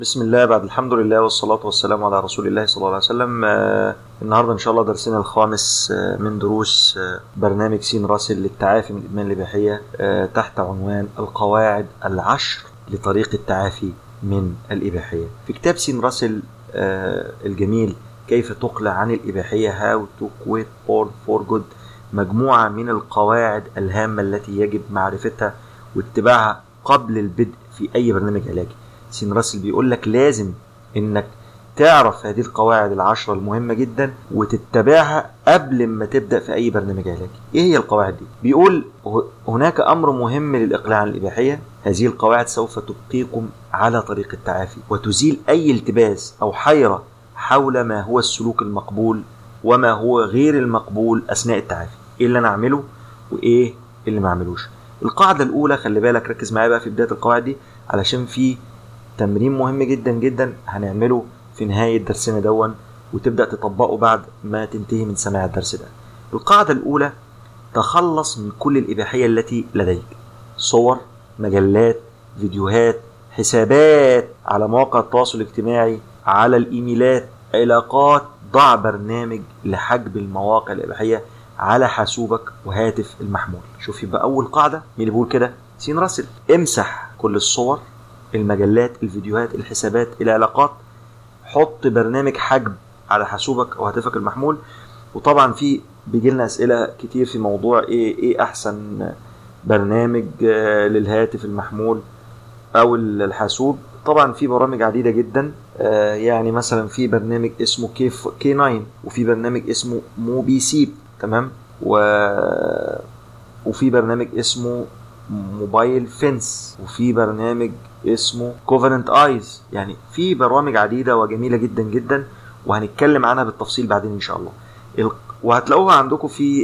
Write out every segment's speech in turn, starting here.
بسم الله بعد الحمد لله والصلاة والسلام على رسول الله صلى الله عليه وسلم آه النهاردة إن شاء الله درسنا الخامس آه من دروس آه برنامج سين راسل للتعافي من الإدمان الإباحية آه تحت عنوان القواعد العشر لطريق التعافي من الإباحية في كتاب سين راسل آه الجميل كيف تقلع عن الإباحية How to quit porn for good مجموعة من القواعد الهامة التي يجب معرفتها واتباعها قبل البدء في أي برنامج علاجي سين راسل بيقول لك لازم انك تعرف هذه القواعد العشرة المهمة جدا وتتبعها قبل ما تبدأ في أي برنامج علاجي. إيه هي القواعد دي؟ بيقول هناك أمر مهم للإقلاع عن الإباحية، هذه القواعد سوف تبقيكم على طريق التعافي وتزيل أي التباس أو حيرة حول ما هو السلوك المقبول وما هو غير المقبول أثناء التعافي. إيه اللي أنا أعمله وإيه اللي ما أعملوش. القاعدة الأولى خلي بالك ركز معايا بقى في بداية القواعد دي علشان في تمرين مهم جدا جدا هنعمله في نهاية درسنا دون وتبدأ تطبقه بعد ما تنتهي من سماع الدرس ده القاعدة الأولى تخلص من كل الإباحية التي لديك صور مجلات فيديوهات حسابات على مواقع التواصل الاجتماعي على الإيميلات علاقات ضع برنامج لحجب المواقع الإباحية على حاسوبك وهاتف المحمول شوف يبقى أول قاعدة مين اللي بيقول كده سين راسل امسح كل الصور المجلات الفيديوهات الحسابات العلاقات حط برنامج حجب على حاسوبك او هاتفك المحمول وطبعا في بيجي لنا اسئله كتير في موضوع ايه ايه احسن برنامج للهاتف المحمول او الحاسوب طبعا في برامج عديده جدا يعني مثلا في برنامج اسمه كيف كي 9 وفي برنامج اسمه موبي سيب تمام و وفي برنامج اسمه موبايل فينس وفي برنامج اسمه كوفننت ايز يعني في برامج عديده وجميله جدا جدا وهنتكلم عنها بالتفصيل بعدين ان شاء الله وهتلاقوها عندكم في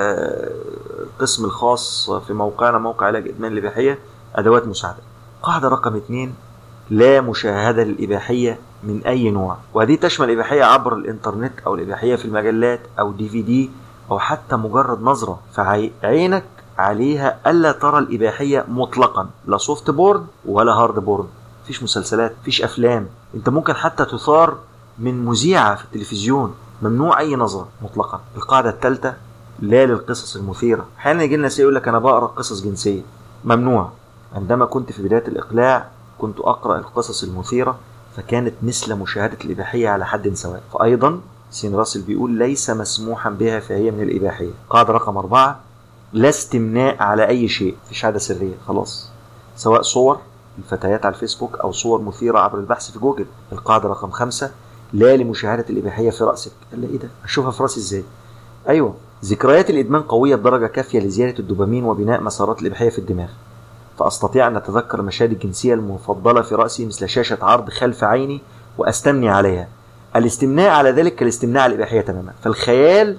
القسم الخاص في موقعنا موقع علاج ادمان الاباحيه ادوات مساعده قاعده رقم اتنين لا مشاهده للاباحيه من اي نوع وهذه تشمل الاباحيه عبر الانترنت او الاباحيه في المجلات او دي في دي او حتى مجرد نظره فعينك عليها الا ترى الاباحيه مطلقا لا سوفت بورد ولا هارد بورد مفيش مسلسلات مفيش افلام انت ممكن حتى تثار من مذيعه في التلفزيون ممنوع اي نظره مطلقا القاعده الثالثه لا للقصص المثيره احيانا يجي لنا يقول لك انا بقرا قصص جنسيه ممنوع عندما كنت في بدايه الاقلاع كنت اقرا القصص المثيره فكانت مثل مشاهده الاباحيه على حد سواء فايضا سين راسل بيقول ليس مسموحا بها فهي من الاباحيه قاعده رقم أربعة لا استمناء على اي شيء مفيش عاده سريه خلاص سواء صور الفتيات على الفيسبوك او صور مثيره عبر البحث في جوجل القاعده رقم خمسة لا لمشاهده الاباحيه في راسك قال ايه ده اشوفها في راسي ازاي ايوه ذكريات الادمان قويه بدرجه كافيه لزياده الدوبامين وبناء مسارات الاباحيه في الدماغ فاستطيع ان اتذكر المشاهد الجنسيه المفضله في راسي مثل شاشه عرض خلف عيني واستمني عليها الاستمناء على ذلك كالاستمناء على الاباحيه تماما فالخيال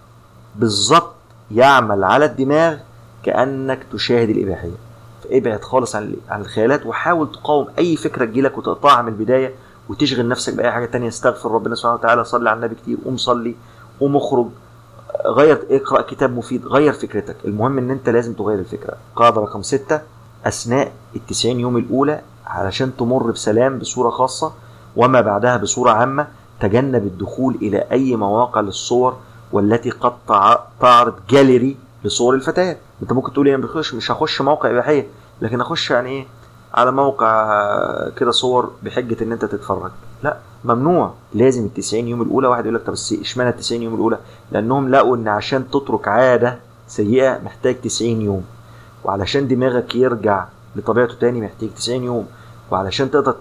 بالظبط يعمل على الدماغ كانك تشاهد الاباحيه فابعد خالص عن عن الخيالات وحاول تقاوم اي فكره تجيلك وتقطعها من البدايه وتشغل نفسك باي حاجه تانية استغفر ربنا سبحانه وتعالى صلي على النبي كتير قوم صلي قوم اخرج غير اقرا كتاب مفيد غير فكرتك المهم ان انت لازم تغير الفكره قاعده رقم ستة اثناء التسعين يوم الاولى علشان تمر بسلام بصوره خاصه وما بعدها بصوره عامه تجنب الدخول الى اي مواقع للصور والتي قد تعرض جاليري لصور الفتيات انت ممكن تقول انا بخش مش هخش موقع اباحيه لكن اخش يعني ايه على موقع كده صور بحجه ان انت تتفرج لا ممنوع لازم ال 90 يوم الاولى واحد يقول لك طب اشمعنى ال 90 يوم الاولى لانهم لقوا ان عشان تترك عاده سيئه محتاج 90 يوم وعلشان دماغك يرجع لطبيعته تاني محتاج 90 يوم وعلشان تقدر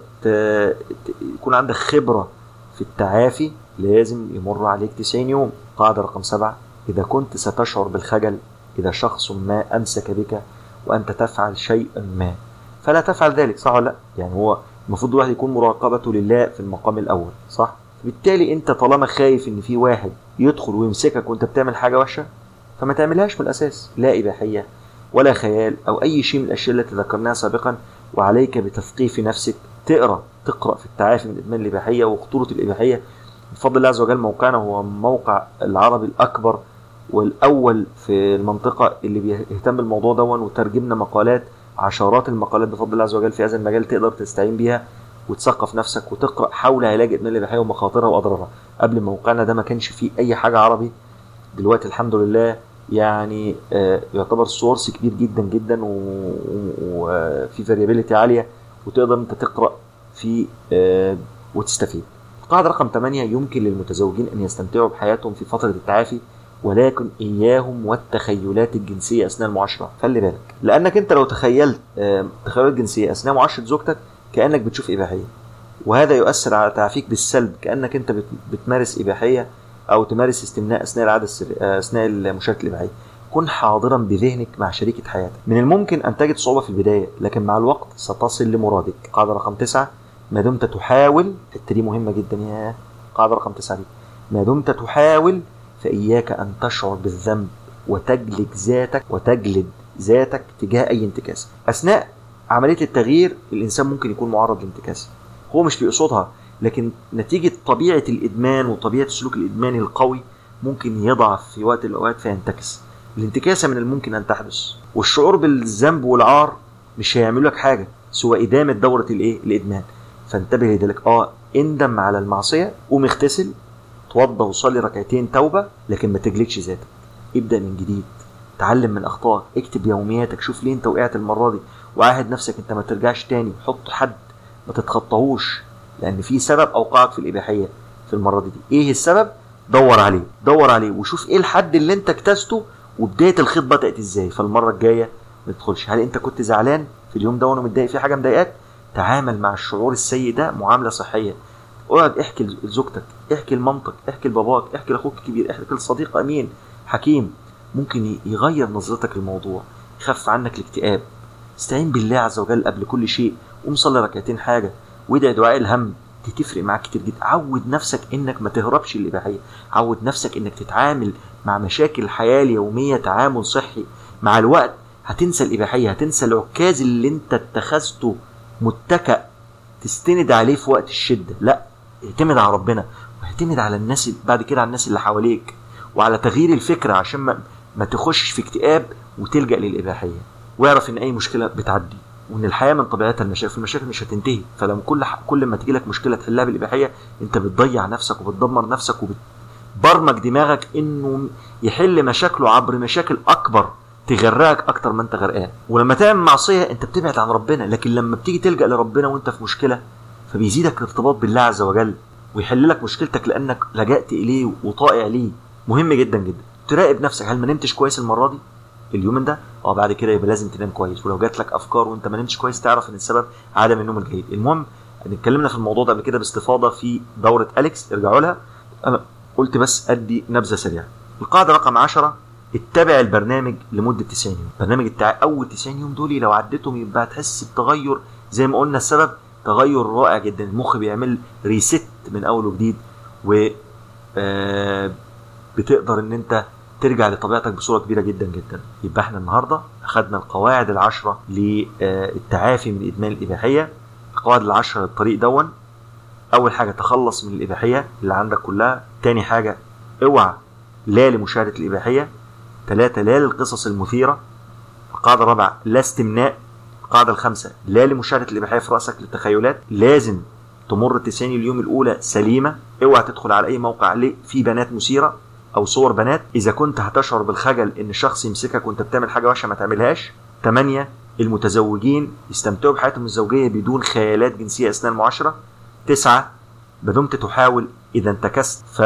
يكون عندك خبره في التعافي لازم يمر عليك 90 يوم قاعدة رقم سبعة إذا كنت ستشعر بالخجل إذا شخص ما أمسك بك وأنت تفعل شيئا ما فلا تفعل ذلك صح ولا لا؟ يعني هو المفروض الواحد يكون مراقبته لله في المقام الأول صح؟ بالتالي أنت طالما خايف إن في واحد يدخل ويمسكك وأنت بتعمل حاجة وحشة فما تعملهاش من الأساس لا إباحية ولا خيال أو أي شيء من الأشياء التي ذكرناها سابقا وعليك بتثقيف نفسك تقرأ تقرأ في التعافي من إدمان الإباحية وخطورة الإباحية بفضل الله عز وجل موقعنا هو موقع العربي الأكبر والأول في المنطقة اللي بيهتم بالموضوع دون وترجمنا مقالات عشرات المقالات بفضل الله عز وجل في هذا المجال تقدر تستعين بيها وتثقف نفسك وتقرا حول علاج الادمان الاباحيه ومخاطرها واضرارها قبل موقعنا ده ما كانش فيه اي حاجه عربي دلوقتي الحمد لله يعني آه، يعتبر سورس كبير جدا جدا وفي فاريابيليتي عاليه وتقدر انت تقرا فيه آه، وتستفيد القاعده رقم 8 يمكن للمتزوجين ان يستمتعوا بحياتهم في فتره التعافي ولكن اياهم والتخيلات الجنسيه اثناء المعاشره خلي بالك لانك انت لو تخيلت آه، تخيلات جنسيه اثناء معاشره زوجتك كانك بتشوف اباحيه وهذا يؤثر على تعافيك بالسلب كانك انت بت- بتمارس اباحيه او تمارس استمناء اثناء العاده السر... آه، اثناء المشاركه الاباحيه كن حاضرا بذهنك مع شريكه حياتك من الممكن ان تجد صعوبه في البدايه لكن مع الوقت ستصل لمرادك قاعده رقم تسعة ما دمت تحاول الحته دي مهمه جدا يا قاعده رقم تسعة دي ما دمت تحاول فإياك أن تشعر بالذنب وتجلد ذاتك وتجلد ذاتك تجاه أي انتكاسة أثناء عملية التغيير الإنسان ممكن يكون معرض لانتكاسة هو مش بيقصدها لكن نتيجة طبيعة الإدمان وطبيعة السلوك الإدماني القوي ممكن يضعف في وقت من الأوقات فينتكس الانتكاسة من الممكن أن تحدث والشعور بالذنب والعار مش هيعمل لك حاجة سوى إدامة دورة الإيه؟ الإدمان فانتبه لذلك اه اندم على المعصية قوم اغتسل توضى وصلي ركعتين توبة لكن ما تجلدش ذاتك ابدأ من جديد تعلم من أخطائك اكتب يومياتك شوف ليه انت وقعت المرة دي وعاهد نفسك انت ما ترجعش تاني حط حد ما تتخطاهوش لأن في سبب أوقعك في الإباحية في المرة دي, دي ايه السبب دور عليه دور عليه وشوف ايه الحد اللي انت اكتسته وبداية الخيط بدأت ازاي فالمرة الجاية ما تدخلش هل انت كنت زعلان في اليوم ده وانا متضايق في حاجة مضايقاك تعامل مع الشعور السيء ده معاملة صحية اقعد احكي لزوجتك احكي لمامتك احكي لباباك احكي لاخوك الكبير احكي لصديق امين حكيم ممكن ي- يغير نظرتك للموضوع يخف عنك الاكتئاب استعين بالله عز وجل قبل كل شيء قوم صلي ركعتين حاجه وادعي دعاء الهم دي تفرق معاك كتير جدا عود نفسك انك ما تهربش الاباحيه عود نفسك انك تتعامل مع مشاكل الحياه اليوميه تعامل صحي مع الوقت هتنسى الاباحيه هتنسى العكاز اللي انت اتخذته متكأ تستند عليه في وقت الشده لا اعتمد على ربنا واعتمد على الناس بعد كده على الناس اللي حواليك وعلى تغيير الفكره عشان ما, ما تخشش في اكتئاب وتلجا للاباحيه واعرف ان اي مشكله بتعدي وان الحياه من طبيعتها المشاكل المشاكل مش هتنتهي فلما كل ح... كل ما تجي لك مشكله تحلها بالاباحيه انت بتضيع نفسك وبتدمر نفسك وبتبرمج دماغك انه يحل مشاكله عبر مشاكل اكبر تغرقك اكتر ما انت غرقان ولما تعمل معصيه انت بتبعد عن ربنا لكن لما بتيجي تلجا لربنا وانت في مشكله فبيزيدك ارتباط بالله عز وجل ويحل لك مشكلتك لانك لجأت اليه وطائع ليه مهم جدا جدا تراقب نفسك هل ما نمتش كويس المره دي اليوم ده اه بعد كده يبقى لازم تنام كويس ولو جات لك افكار وانت ما نمتش كويس تعرف ان السبب عدم النوم الجيد المهم ان اتكلمنا في الموضوع ده قبل كده باستفاضه في دوره اليكس ارجعوا لها انا قلت بس ادي نبذه سريعه القاعده رقم 10 اتبع البرنامج لمده 90 يوم البرنامج بتاع اول 90 يوم دول لو عديتهم يبقى هتحس بتغير زي ما قلنا السبب تغير رائع جدا المخ بيعمل ريست من اول وجديد و آه، بتقدر ان انت ترجع لطبيعتك بصوره كبيره جدا جدا يبقى احنا النهارده اخذنا القواعد العشره للتعافي من ادمان الاباحيه القواعد العشره للطريق دون اول حاجه تخلص من الاباحيه اللي عندك كلها تاني حاجه اوعى لا لمشاهده الاباحيه ثلاثه لا للقصص المثيره القاعده الرابعه لا استمناء القاعده الخامسه لا لمشاهده الاباحيه في راسك للتخيلات لازم تمر 90 اليوم الاولى سليمه اوعى تدخل على اي موقع عليه فيه بنات مثيره او صور بنات اذا كنت هتشعر بالخجل ان شخص يمسكك وانت بتعمل حاجه وحشه ما تعملهاش 8 المتزوجين يستمتعوا بحياتهم الزوجيه بدون خيالات جنسيه اثناء المعاشره 9 ما دمت تحاول اذا انتكست ف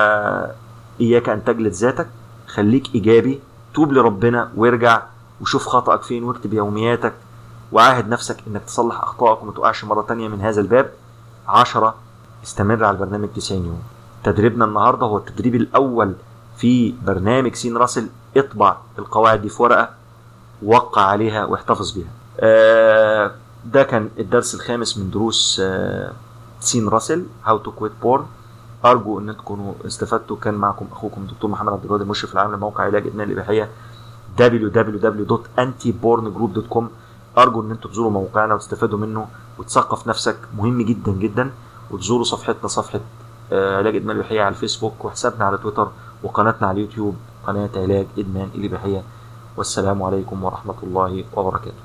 اياك ان تجلد ذاتك خليك ايجابي توب لربنا وارجع وشوف خطأك فين واكتب يومياتك وعاهد نفسك انك تصلح اخطائك وما تقعش مره تانية من هذا الباب 10 استمر على البرنامج 90 يوم تدريبنا النهارده هو التدريب الاول في برنامج سين راسل اطبع القواعد دي في ورقه وقع عليها واحتفظ بيها آه ده كان الدرس الخامس من دروس آه سين راسل هاو تو كويت بورن ارجو ان تكونوا استفدتوا كان معكم اخوكم دكتور محمد عبد الجواد المشرف العام لموقع علاج ادمان الاباحيه www.antiborngroup.com ارجو ان انتم تزوروا موقعنا وتستفادوا منه وتثقف نفسك مهم جدا جدا وتزوروا صفحتنا صفحه آه، علاج ادمان الاباحيه على الفيسبوك وحسابنا على تويتر وقناتنا على اليوتيوب قناه علاج ادمان الاباحيه والسلام عليكم ورحمه الله وبركاته